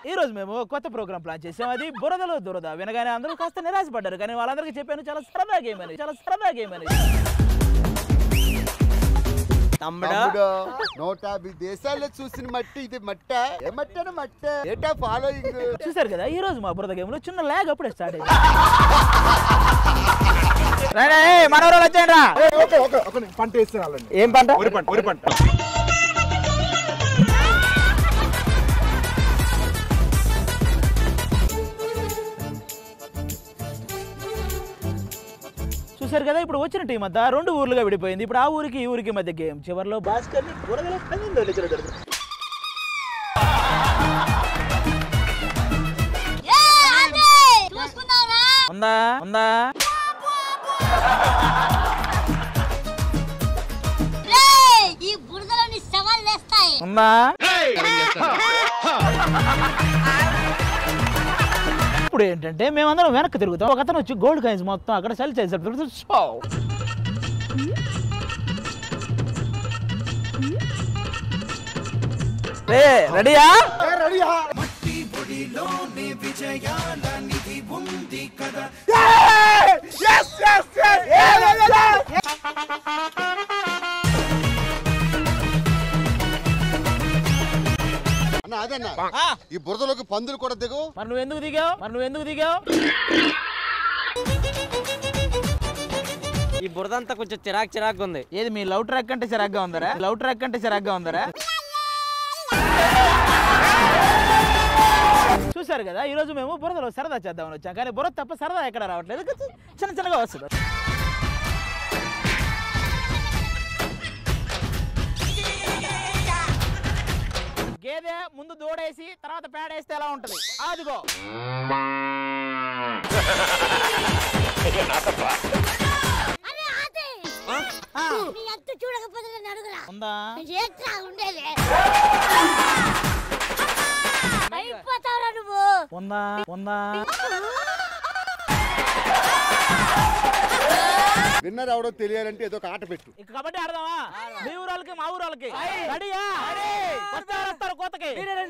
ఈ రోజు మేము కొత్త ప్రోగ్రామ్ ప్లాన్ చేసాం అది బురదలో దురద వినగానే అందరూ కాస్త నిరాశపడ్డారు కానీ వాళ్ళందరికీ చెప్పాను చాలా సరదా గేమ్ అని చాలా సరదా గేమ్ అని తమ్ముడు తమ్ముడు నూట యాభై దేశాల్లో చూసిన మట్టి ఇది మట్ట ఏ మట్టన మట్ట ఏటా ఫాలోయింగ్ చూసారు కదా ఈ రోజు మా బురద గేమ్ లో చిన్న లాగ్ అప్పుడే స్టార్ట్ అయింది మనవరాలు వచ్చాయండి రా ఓకే ఓకే ఒక పంట వేస్తే వాళ్ళండి ఏం పంట వరి పంట వరి పంట చూసారు కదా ఇప్పుడు వచ్చిన టీం అంతా రెండు ఊర్లుగా విడిపోయింది ఇప్పుడు ఆ ఊరికి ఈ ఊరికి మధ్య గేమ్ చివరిలో భాస్కర్ ని బురదలో పందెం తోలించడం జరుగుతుంది. చూసుకున్నారా ఉందా ఉందా రేయ్, ఈ బురదలోని సవాల్ వేస్తాయి ఉందా ఇప్పుడు ఏంటంటే మేమందరం వెనక్కి తిరుగుతాం ఒక అతను వచ్చి గోల్డ్ కాయిన్స్ మొత్తం అక్కడ సెల్ చేసాడు సో రే రెడీయా రెడీయా అన్న అదన్న ఈ బురదలోకి పందులు కూడా దిగు మరి నువ్వు ఎందుకు దిగావు మరి నువ్వు ఎందుకు దిగావు ఈ బురద అంతా కొంచెం చిరాకు చిరాకు ఉంది ఏది మీ లవ్ ట్రాక్ అంటే చిరాగ్గా ఉందరా లవ్ ట్రాక్ అంటే చిరాగ్గా ఉందరా చూసారు కదా ఈ రోజు మేము బురదలో సరదా చేద్దామని వచ్చాం కానీ బురద తప్ప సరదా ఎక్కడ రావట్లేదు చిన్న చిన్నగా వస్తుంది గేదె ముందు దూడేసి తర్వాత పేడేస్తే ఎలా ఉంటది అదిగో అరే ఆది నీ అంత చూడకపోతే నన్ను అడుగురా ఉందా ఏట్రా ఉండేది అయిపోతావురా నువ్వు ఉందా ఉందా విన్నర్ ఎవడో తెలియాలంటే ఏదో ఒక ఆట పెట్టు ఇక కబడ్డీ ఆడదామా మీ ఊరాలకి మా ఊరాలకి రెడీయా వస్తారు వస్తారు కోతకి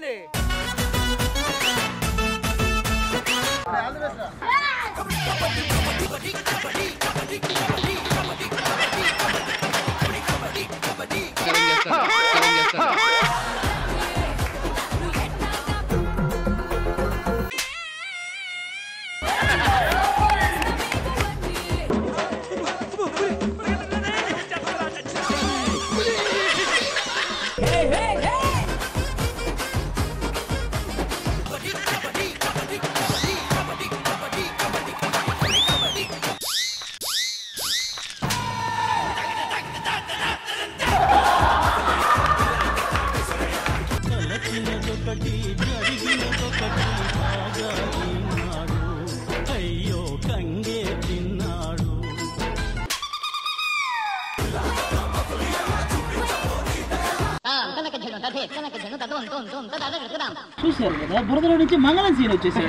చూశారు కదా బురదలో నుంచి మంగళం సీన్ వచ్చేసాడు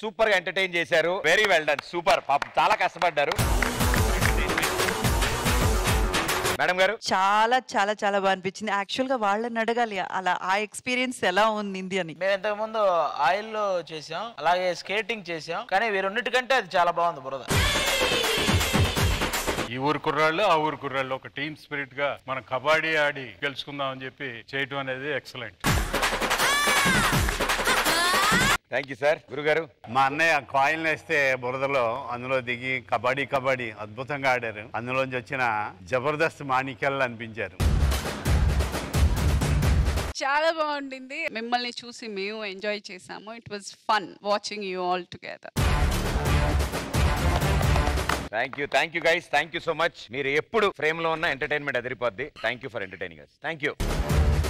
సూపర్ గా ఎంటర్టైన్ చేశారు వెరీ వెల్ డన్ సూపర్ పాపం చాలా కష్టపడ్డారు మేడం గారు చాలా చాలా చాలా బాగా అనిపించింది యాక్చువల్ గా వాళ్ళని అడగాలి అలా ఆ ఎక్స్పీరియన్స్ ఎలా ఉంది అని మేము ఇంతకు ముందు ఆయిల్ లో చేసాం అలాగే స్కేటింగ్ చేసాం కానీ వీరన్నిటికంటే అది చాలా బాగుంది బురద ఈ ఊరు కుర్రాళ్ళు ఆ ఊరు కుర్రాళ్ళు ఒక టీమ్ స్పిరిట్ గా మనం కబడ్డీ ఆడి గెలుచుకుందాం అని చెప్పి చేయటం అనేది ఎక్సలెంట్ థ్యాంక్ యూ సార్ గురుగారు మా అన్నయ్య కాయిన్ వేస్తే బురదలో అందులో దిగి కబడ్డీ కబడ్డీ అద్భుతంగా ఆడారు అందులోంచి వచ్చిన జబర్దస్త్ మాణిక్యాలు అనిపించారు చాలా బాగుండింది మిమ్మల్ని చూసి మేము ఎంజాయ్ చేసాము it was fun watching you all together thank you thank you guys thank you so much మీరు ఎప్పుడు ఫ్రేమ్ లో ఉన్న ఎంటర్టైన్మెంట్ అదిరిపోద్ది thank you for entertaining thank you